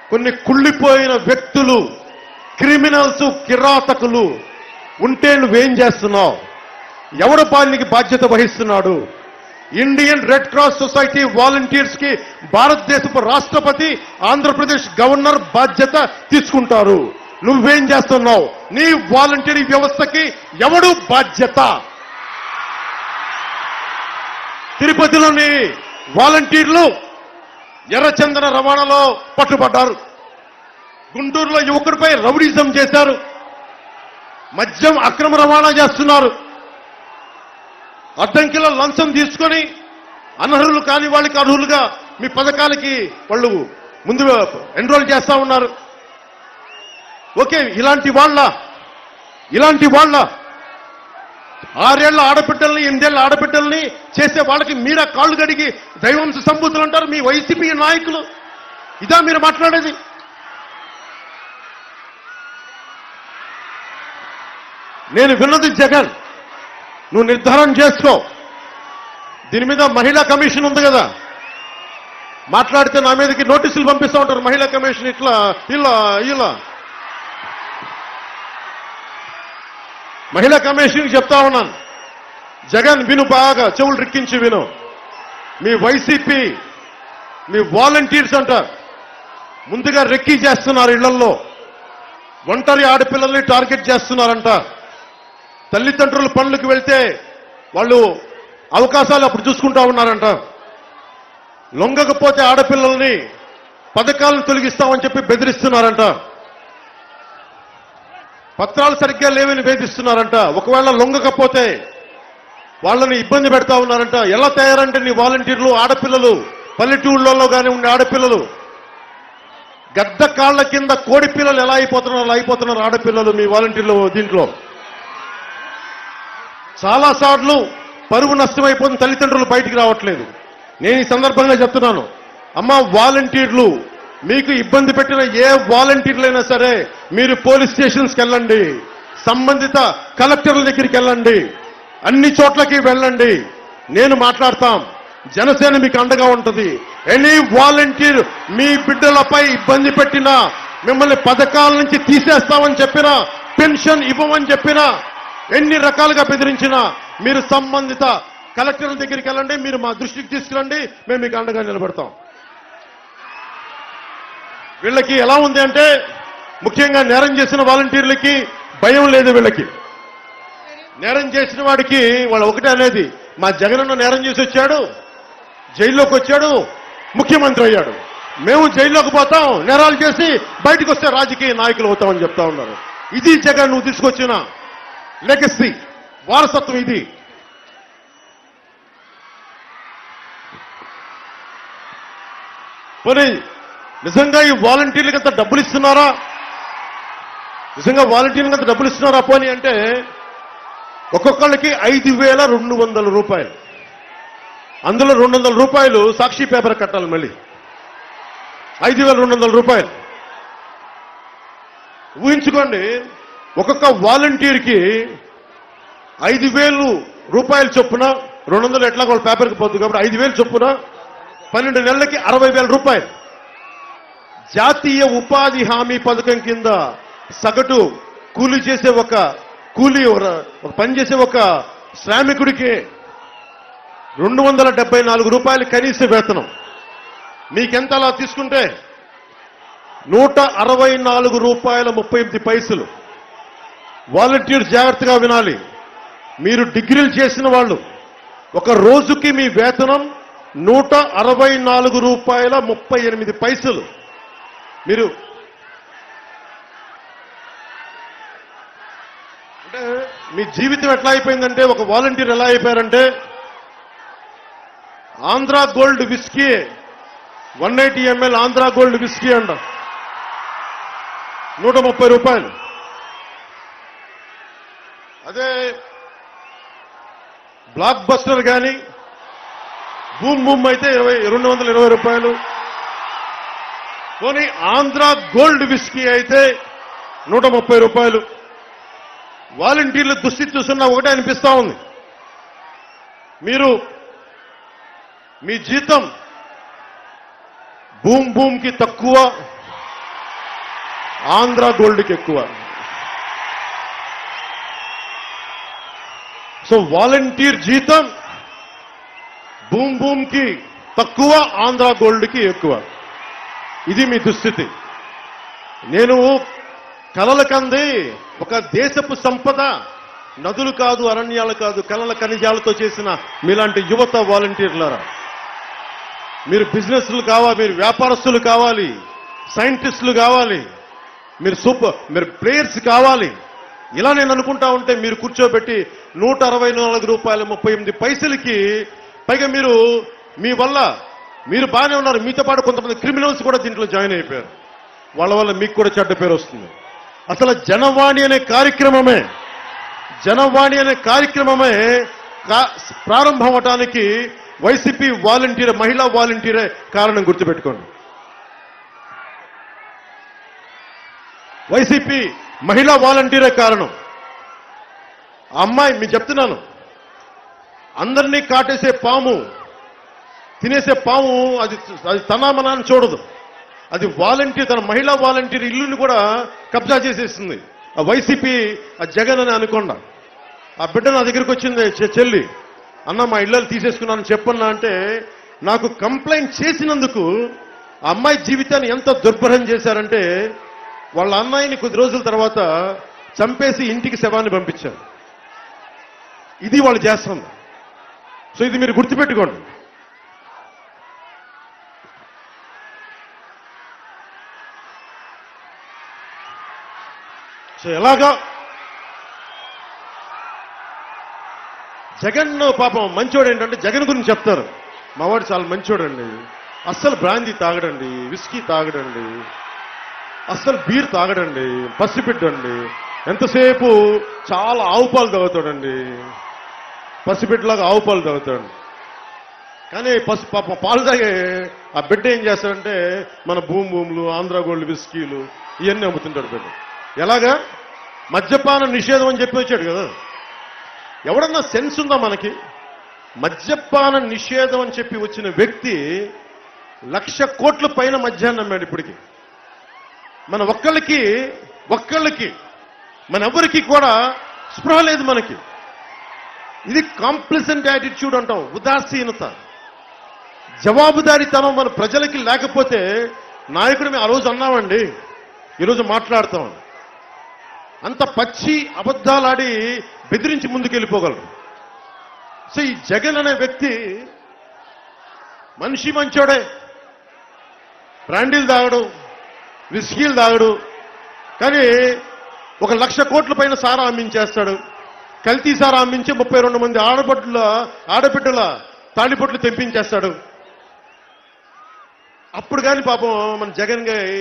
కొన్ని కుళ్ళిపోయిన వ్యక్తులు క్రిమినల్స్ కిరాతకులు ఉంటే నువ్వేం చేస్తున్నావు ఎవడు పాలనకి బాధ్యత వహిస్తున్నాడు Indian red cross society volunteers కి భారతదేశపు రాష్ట్రపతి ఆంధ్రప్రదేశ్ గవర్నర్ బాధ్యత తీసుకుంటారు నువ్వేం చేస్తున్నావు నీ వాలంటీర్ వ్యవస్థకి ఎవడు బాధ్యత తిరుపతిలోని వాలంటీర్లు ఎర్రచందన రవాణాలో పట్టుబడ్డారు గుంటూరులో యువకుడిపై రౌడీజం చేశారు మద్యం అక్రమ రవాణా చేస్తున్నారు అడ్డంకిలో లంచం తీసుకొని అనర్హులు కాని వాళ్ళకి అర్హులుగా మీ పథకాలకి వాళ్ళు ముందు ఎన్రోల్ చేస్తా ఉన్నారు ఓకే ఇలాంటి వాళ్ళ ఇలాంటి వాళ్ళ ఆరేళ్ల ఆడబిడ్డల్ని ఎనిమిదేళ్ల ఆడబిడ్డల్ని చేసే వాళ్ళకి మీరా కాళ్ళు గడిగి దైవంశ సంబూతులు అంటారు మీ వైసీపీ నాయకులు ఇదా మీరు మాట్లాడేది నేను విన్నది జగన్ నువ్వు నిర్ధారణ చేసుకో దీని మీద మహిళా కమిషన్ ఉంది కదా మాట్లాడితే నా మీదకి నోటీసులు పంపిస్తూ ఉంటారు మహిళా కమిషన్ ఇట్లా ఇలా ఇలా మహిళా కమిషన్ చెప్తా ఉన్నాను జగన్ విను బాగా చెవులు రిక్కించి విను మీ వైసీపీ మీ వాలంటీర్స్ అంట ముందుగా రెక్కీ చేస్తున్నారు ఇళ్లలో ఒంటరి ఆడపిల్లల్ని టార్గెట్ చేస్తున్నారంట తల్లిదండ్రుల పనులకు వెళ్తే వాళ్ళు అవకాశాలు అప్పుడు చూసుకుంటా ఉన్నారంట లొంగకపోతే ఆడపిల్లల్ని పథకాలను తొలగిస్తామని చెప్పి బెదిరిస్తున్నారంట పత్రాలు సరిగ్గా లేవని వేధిస్తున్నారంట ఒకవేళ లొంగకపోతే వాళ్ళని ఇబ్బంది పెడతా ఉన్నారంట ఎలా తయారంటే నీ వాలంటీర్లు ఆడపిల్లలు పల్లెటూళ్ళలో కానీ ఉండే ఆడపిల్లలు గద్ద కాళ్ళ కింద కోడి పిల్లలు ఎలా అయిపోతున్నారు అలా అయిపోతున్నారు ఆడపిల్లలు మీ వాలంటీర్లు దీంట్లో చాలా సార్లు పరువు నష్టమైపోతుంది తల్లిదండ్రులు బయటికి రావట్లేదు నేను ఈ సందర్భంగా చెప్తున్నాను అమ్మ వాలంటీర్లు మీకు ఇబ్బంది పెట్టిన ఏ వాలంటీర్లైనా సరే మీరు పోలీస్ స్టేషన్స్కి వెళ్ళండి సంబంధిత కలెక్టర్ల దగ్గరికి వెళ్ళండి అన్ని చోట్లకి వెళ్ళండి నేను మాట్లాడతాం జనసేన మీకు అండగా ఉంటది ఎనీ వాలంటీర్ మీ బిడ్డలపై ఇబ్బంది పెట్టినా మిమ్మల్ని పథకాల నుంచి తీసేస్తామని చెప్పినా పెన్షన్ ఇవ్వమని చెప్పినా ఎన్ని రకాలుగా బెదిరించినా మీరు సంబంధిత కలెక్టర్ల దగ్గరికి వెళ్ళండి మీరు మా దృష్టికి తీసుకురండి మేము మీకు అండగా నిలబడతాం వీళ్ళకి ఎలా ఉంది అంటే ముఖ్యంగా నేరం చేసిన వాలంటీర్లకి భయం లేదు వీళ్ళకి నేరం చేసిన వాడికి వాళ్ళు ఒకటే అనేది మా జగనన్న నేరం చేసి వచ్చాడు జైల్లోకి వచ్చాడు ముఖ్యమంత్రి అయ్యాడు మేము జైల్లోకి పోతాం నేరాలు చేసి బయటకు వస్తే రాజకీయ నాయకులు అవుతామని చెప్తా ఉన్నారు ఇది జగన్ నువ్వు తీసుకొచ్చిన లెగసీ వారసత్వం ఇది పోనీ నిజంగా ఈ వాలంటీర్లకు అంత డబ్బులు ఇస్తున్నారా నిజంగా వాలంటీర్లకు అంత డబ్బులు ఇస్తున్నారా పోనీ అంటే ఒక్కొక్కళ్ళకి ఐదు వేల రెండు వందల రూపాయలు అందులో రెండు వందల రూపాయలు సాక్షి పేపర్ కట్టాలి మళ్ళీ ఐదు వేల రెండు వందల రూపాయలు ఊహించుకోండి ఒక్కొక్క వాలంటీర్కి ఐదు వేలు రూపాయలు చొప్పున రెండు వందలు ఎట్లా వాళ్ళ పేపర్కి పోతుంది కాబట్టి ఐదు వేలు చొప్పున పన్నెండు నెలలకి అరవై వేల రూపాయలు జాతీయ ఉపాధి హామీ పథకం కింద సగటు కూలీ చేసే ఒక కూలీ ఒక- ఒక పని చేసే ఒక శ్రామికుడికి రెండు వందల డెబ్బై నాలుగు రూపాయలు కనీస వేతనం మీకెంత అలా తీసుకుంటే నూట అరవై నాలుగు రూపాయల ముప్పై ఎనిమిది పైసలు వాలంటీర్స్ జాగ్రత్తగా వినాలి మీరు డిగ్రీలు చేసిన వాళ్ళు ఒక రోజుకి మీ వేతనం నూట అరవై నాలుగు రూపాయల ముప్పై ఎనిమిది పైసలు మీరు అంటే మీ జీవితం ఎట్లా అయిపోయిందంటే ఒక వాలంటీర్ ఎలా అయిపోయారంటే Andhra gold whisky one eighty ML Andhra gold whisky అంట నూట ముప్పై రూపాయలు అదే బ్లాక్ బస్టర్ కానీ బూమ్ బూమ్ అయితే ఇరవై రెండు వందల ఇరవై రూపాయలు పోనీ ఆంధ్ర గోల్డ్ విస్కీ అయితే నూట ముప్పై రూపాయలు వాలంటీర్ల దుస్థితి చూస్తున్నా ఒకటే అనిపిస్తా ఉంది మీరు మీ జీతం భూమ్ భూమ్కి తక్కువ ఆంధ్ర గోల్డ్కి ఎక్కువ సో వాలంటీర్ జీతం బూమ్ బూమ్ కి తక్కువ ఆంధ్ర గోల్డ్ కి ఎక్కువ ఇది మీ దుస్థితి నేను కలల కంది ఒక దేశపు సంపద నదులు కాదు అరణ్యాలు కాదు కలల ఖనిజాలతో చేసిన మీలాంటి యువత వాలంటీర్లరా మీరు బిజినెస్లు కావాలి మీరు వ్యాపారస్తులు కావాలి సైంటిస్టులు కావాలి మీరు సూపర్ మీరు ప్లేయర్స్ కావాలి ఇలా నేను అనుకుంటా ఉంటే మీరు కూర్చోబెట్టి నూట అరవై నాలుగు రూపాయల ముప్పై ఎనిమిది పైసలకి పైగా మీరు మీ వల్ల మీరు బాగానే ఉన్నారు మీతో పాటు కొంతమంది క్రిమినల్స్ కూడా దీంట్లో జాయిన్ అయిపోయారు వాళ్ళ వల్ల మీకు కూడా చెడ్డ పేరు వస్తుంది అసలు జనవాణి అనే కార్యక్రమమే జనవాణి అనే కార్యక్రమమే కా- ప్రారంభం అవటానికి వైసీపీ వాలంటీర్ మహిళా వాలంటీరే కారణం గుర్తుపెట్టుకోండి వైసీపీ మహిళా వాలంటీరే కారణం ఆ అమ్మాయి మీకు చెప్తున్నాను అందరినీ కాటేసే పాము తినేసే పాము అది అది తనామనా అని చూడదు అది వాలంటీర్ తన మహిళా వాలంటీర్ ఇల్లుని కూడా కబ్జా చేసేస్తుంది ఆ వైసీపీ ఆ జగన్ అని అనుకోండా ఆ బిడ్డ నా దగ్గరికి వచ్చింది చె- చెల్లి అన్న మా ఇళ్ళని తీసేసుకున్నాను చెప్పన్నా అంటే నాకు కంప్లైంట్ చేసినందుకు ఆ అమ్మాయి జీవితాన్ని ఎంత దుర్భరం చేశారంటే వాళ్ళ అమ్మాయిని కొద్ది రోజుల తర్వాత చంపేసి ఇంటికి శవాన్ని పంపించారు ఇది వాళ్ళు చేస్తుంది సో ఇది మీరు గుర్తుపెట్టుకోండి సో ఎలాగా జగన్ పాపం మంచోడు ఏంటంటే జగన్ గురించి చెప్తారు మావాడు చాలా మంచోడండి అస్సలు బ్రాందీ తాగడండి విస్కీ తాగడండి అస్సలు బీర్ తాగడండి పసిబిడ్డండి ఎంతసేపు చాలా ఆవు పాలు తాగుతాడండి పసిబిడ్డలాగా ఆవు పాలు తాగుతాడు కానీ పసి పాప పాలు తాగే ఆ బిడ్డ ఏం చేస్తాడంటే మన భూమి భూములు ఆంధ్ర గోల్డ్ విస్కీలు ఇవన్నీ అమ్ముతుంటాడు బిడ్డ ఎలాగా మద్యపాన నిషేధం అని చెప్పి వచ్చాడు కదా ఎవడన్నా సెన్స్ ఉందా మనకి మద్యపాన నిషేధం అని చెప్పి వచ్చిన వ్యక్తి లక్ష కోట్ల పైన మద్యాన్ని అమ్మాడు ఇప్పటికి మన ఒక్కళ్ళకి ఒక్కళ్ళకి మన ఎవరికి కూడా స్పృహ లేదు మనకి ఇది కాంప్లిసెంట్ యాటిట్యూడ్ అంటాం ఉదాసీనత జవాబుదారీతనం మన ప్రజలకి లేకపోతే నాయకుడు మేము ఆ రోజు అన్నామండి ఈరోజు మాట్లాడతాం అంత పచ్చి అబద్ధాలాడి బెదిరించి ముందుకెళ్ళిపోగలరు సో ఈ జగన్ అనే వ్యక్తి మనిషి మంచోడే బ్రాండీలు తాగడు విస్కీలు తాగడు కానీ ఒక లక్ష కోట్ల పైన సారా అమ్మించేస్తాడు కల్తీ సారా అమ్మించి ముప్పై రెండు మంది ఆడబిడ్డల ఆడబిడ్డల తాళిబొట్లు తెంపించేస్తాడు అప్పుడు కానీ పాపం మన జగన్ గా